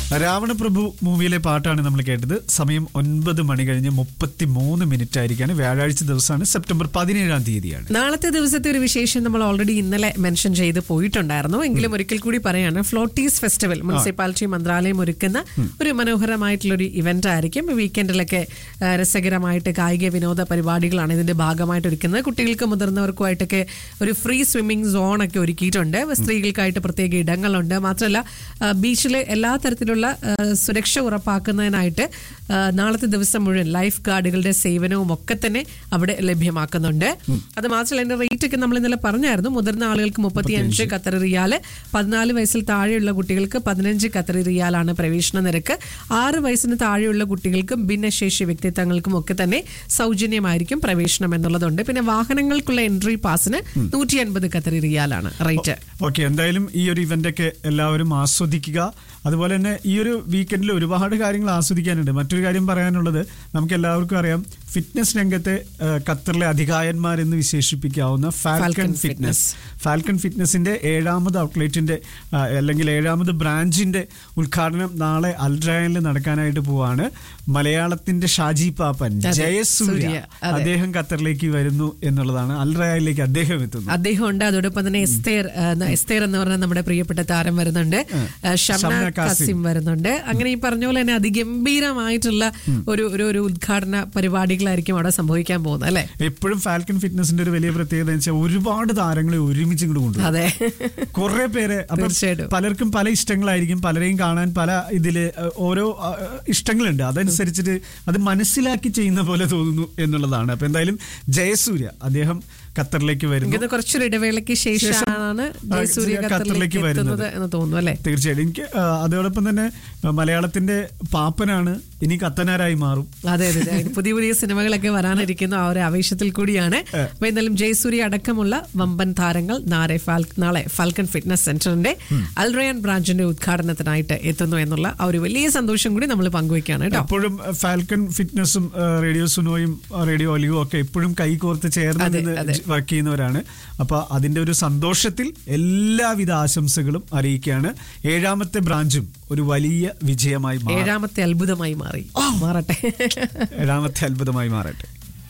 രാവണപ്രഭു മൂവിയിലെ പാട്ടാണ് നമ്മൾ കേട്ടത് സമയം ഒൻപത് മണി കഴിഞ്ഞ് മുപ്പത്തി മൂന്ന് മിനിറ്റ് ആയിരിക്കാണ് വ്യാഴാഴ്ച ദിവസമാണ് സെപ്റ്റംബർ പതിനേഴാം തീയതിയാണ് നാളത്തെ ദിവസത്തെ ഒരു വിശേഷം നമ്മൾ ഓൾറെഡി ഇന്നലെ മെൻഷൻ ചെയ്ത് പോയിട്ടുണ്ടായിരുന്നു എങ്കിലും ഒരിക്കൽ കൂടി പറയാണ് ഫ്ലോട്ടീസ് ഫെസ്റ്റിവൽ മുനിസിപ്പാലിറ്റി മന്ത്രാലയം ഒരുക്കുന്ന ഒരു മനോഹരമായിട്ടുള്ള ഒരു ഇവന്റ് ആയിരിക്കും വീക്കെൻഡിലൊക്കെ ആ, രസകരമായിട്ട് കായിക വിനോദ പരിപാടികളാണ് ഇതിന്റെ ഭാഗമായിട്ട് ഒരുക്കുന്നത് കുട്ടികൾക്ക് മുതിർന്നവർക്കുമായിട്ടൊക്കെ ഒരു ഫ്രീ സ്വിമ്മിംഗ് സോൺ ഒക്കെ ഒരുക്കിയിട്ടുണ്ട് സ്ത്രീകൾക്കായിട്ട് പ്രത്യേക ഇടങ്ങളുണ്ട് മാത്രമല്ല ബീച്ചിൽ എല്ലാ തരത്തിലുള്ള ആ, സുരക്ഷ ഉറപ്പാക്കുന്നതിനായിട്ട് ആ, നാളത്തെ ദിവസം മുഴുവൻ ലൈഫ് ഗാർഡുകളുടെ സേവനവും ഒക്കെ തന്നെ അവിടെ ലഭ്യമാക്കുന്നുണ്ട് അത് മാത്രമല്ല അതിന്റെ റേറ്റ് ഒക്കെ നമ്മൾ ഇന്നലെ പറഞ്ഞായിരുന്നു മുതിർന്ന ആളുകൾക്ക് മുപ്പത്തിയഞ്ച് ഖത്തർ റിയാല് പതിനാല് വയസ്സിൽ താഴെയുള്ള കുട്ടികൾക്ക് പതിനഞ്ച് ഖത്തർ റിയാലാണ് പ്രവേശന നിരക്ക് ആറ് വയസ്സിന് താഴെയുള്ള കുട്ടികൾക്കും ഭിന്നശേഷി വ്യക്തിത്വങ്ങൾക്കും ഒക്കെ തന്നെ സൗജന്യമായിരിക്കും പ്രവേശനം എന്നുള്ളതുണ്ട് പിന്നെ വാഹനങ്ങൾക്കുള്ള എൻട്രി പാസിന് നൂറ്റി അൻപത് ഖത്തർ റിയാലാണ് റേറ്റ് ഓക്കെ എന്തായാലും ഈ ഒരു ഇവന്റ് ഒക്കെ എല്ലാവരും ആസ്വദിക്കുക അതുപോലെ തന്നെ ഈ ഒരു വീക്കെൻഡിൽ ഒരുപാട് കാര്യങ്ങൾ ആസ്വദിക്കാനുണ്ട് മറ്റൊരു കാര്യം പറയാനുള്ളത് നമുക്ക് എല്ലാവർക്കും അറിയാം ഫിറ്റ്നസ് രംഗത്തെ ആ, ഖത്തറിലെ അധികായന്മാരെന്ന് വിശേഷിപ്പിക്കാവുന്ന ഫാൽക്കൺ Falcon ഫിറ്റ്നസ് ഫാൽക്കൺ ഫിറ്റ്നസിന്റെ ഏഴാമത് ഔട്ട്ലെറ്റിന്റെ ആ, അല്ലെങ്കിൽ ഏഴാമത് ബ്രാഞ്ചിന്റെ ഉദ്ഘാടനം നാളെ അൽട്രായനിൽ നടക്കാനായിട്ട് പോവാണ് മലയാളത്തിന്റെ ഷാജി പാപ്പൻ അതെ, ജയസൂര്യ സൂര്യ, അതെ. അദ്ദേഹം ഖത്തറിലേക്ക് വരുന്നു എന്നുള്ളതാണ് അൽട്രായനിലേക്ക് അദ്ദേഹം എത്തുന്നു അദ്ദേഹം ഉണ്ട് അതോടൊപ്പം തന്നെ എസ്തേർ ആ, ന- എസ്തേർ എന്ന് പറഞ്ഞ നമ്മുടെ പ്രിയപ്പെട്ട താരം വരുന്നുണ്ട് ആ, ഷംന ഷംന കാസിം. കാസിം വരുന്നുണ്ട് അങ്ങനെ ഈ പറഞ്ഞ പോലെ തന്നെ അതിഗംഭീരമായിട്ടുള്ള ഒരു ഒരു ഒരു ഉദ്ഘാടന പരിപാടികളായിരിക്കും അവിടെ സംഭവിക്കാൻ പോകുന്നത് അല്ലെ എപ്പോഴും ഫാൽക്കൺ ഫിറ്റ്നസിന്റെ ഒരു വലിയ പ്രത്യേകത എന്ന് വെച്ചാൽ ഒരുപാട് താരങ്ങളെ ഒരുമിച്ച് ഇങ്ങോട്ട് കൊണ്ടുപോകും അതെ കുറെ പേര് അപ്പം തീർച്ചയായിട്ടും. പലർക്കും പല ഇഷ്ടങ്ങളായിരിക്കും പലരെയും കാണാൻ പല ഇതില് അഹ്, ഓരോ അഹ്, ഇഷ്ടങ്ങളുണ്ട് അതനുസരിച്ചിട്ട് അത് മനസ്സിലാക്കി ചെയ്യുന്ന പോലെ തോന്നുന്നു എന്നുള്ളതാണ് അപ്പൊ എന്തായാലും ജയസൂര്യ അദ്ദേഹം ഖത്തറിലേക്ക് വരുന്നു എനിക്കത് കുറച്ചൊരു ഇടവേളയ്ക്ക് ശേഷമാണ് ആ, ജയസൂര്യ ഖത്തറിലേക്ക് ഖത്തറിലേക്ക് വരുന്നത്. എത്തുന്നത് എന്ന് തോന്നുന്നു അല്ലെ തീർച്ചയായിട്ടും എനിക്ക് ആ, അതോടൊപ്പം തന്നെ ആ, മലയാളത്തിന്റെ പാപ്പനാണ് ഇനി കത്തനാരായി മാറും അതെ അതെ അതെ അതിന് പുതിയ പുതിയ സിനിമകളൊക്കെ വരാനിരിക്കുന്ന ആ ഒരു ആവേശത്തിൽ കൂടിയാണ് അപ്പൊ എന്നാലും ജയസൂര്യ അടക്കമുള്ള വമ്പൻ താരങ്ങൾ നാളെ ഫാൽ- നാളെ ഫാൽക്കൺ ഫിറ്റ്നസ് സെന്ററിന്റെ അൽറയൻ ബ്രാഞ്ചിന്റെ ഉദ്ഘാടനത്തിനായിട്ട് എത്തുന്നു എന്നുള്ള ആ ഒരു വലിയ സന്തോഷം കൂടി നമ്മൾ പങ്കുവയ്ക്കുകയാണ് കേട്ടോ എപ്പോഴും ഫാൽക്കൺ ഫിറ്റ്നസും ആ, റേഡിയോ സുനോയും ആ, റേഡിയോ ഒലിവും ഒക്കെ എപ്പോഴും കൈകോർത്ത് ചേർന്ന് അതെ, നിന്ന് അതെ. ജ- വർക്ക് ചെയ്യുന്നവരാണ് അപ്പൊ അതിന്റെ ഒരു സന്തോഷത്തിൽ എല്ലാവിധ ആശംസകളും അറിയിക്കുകയാണ് ഏഴാമത്തെ ബ്രാഞ്ചും ഒരു വലിയ വിജയമായി മാറും ഏഴാമത്തെ അത്ഭുതമായി മാറി മാറട്ടെ ഏഴാമത്തെ അത്ഭുതമായി മാറട്ടെ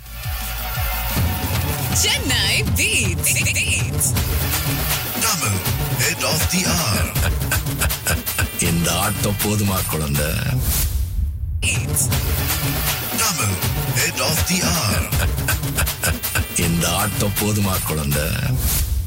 Chennai Beats. Beats. Tamil, head of the hour. இந்த ஆட்டம் போதுமா குழந்தை Beats. Tamil, head of the hour. இந்த ஆட்டம் போதுமா குழந்தை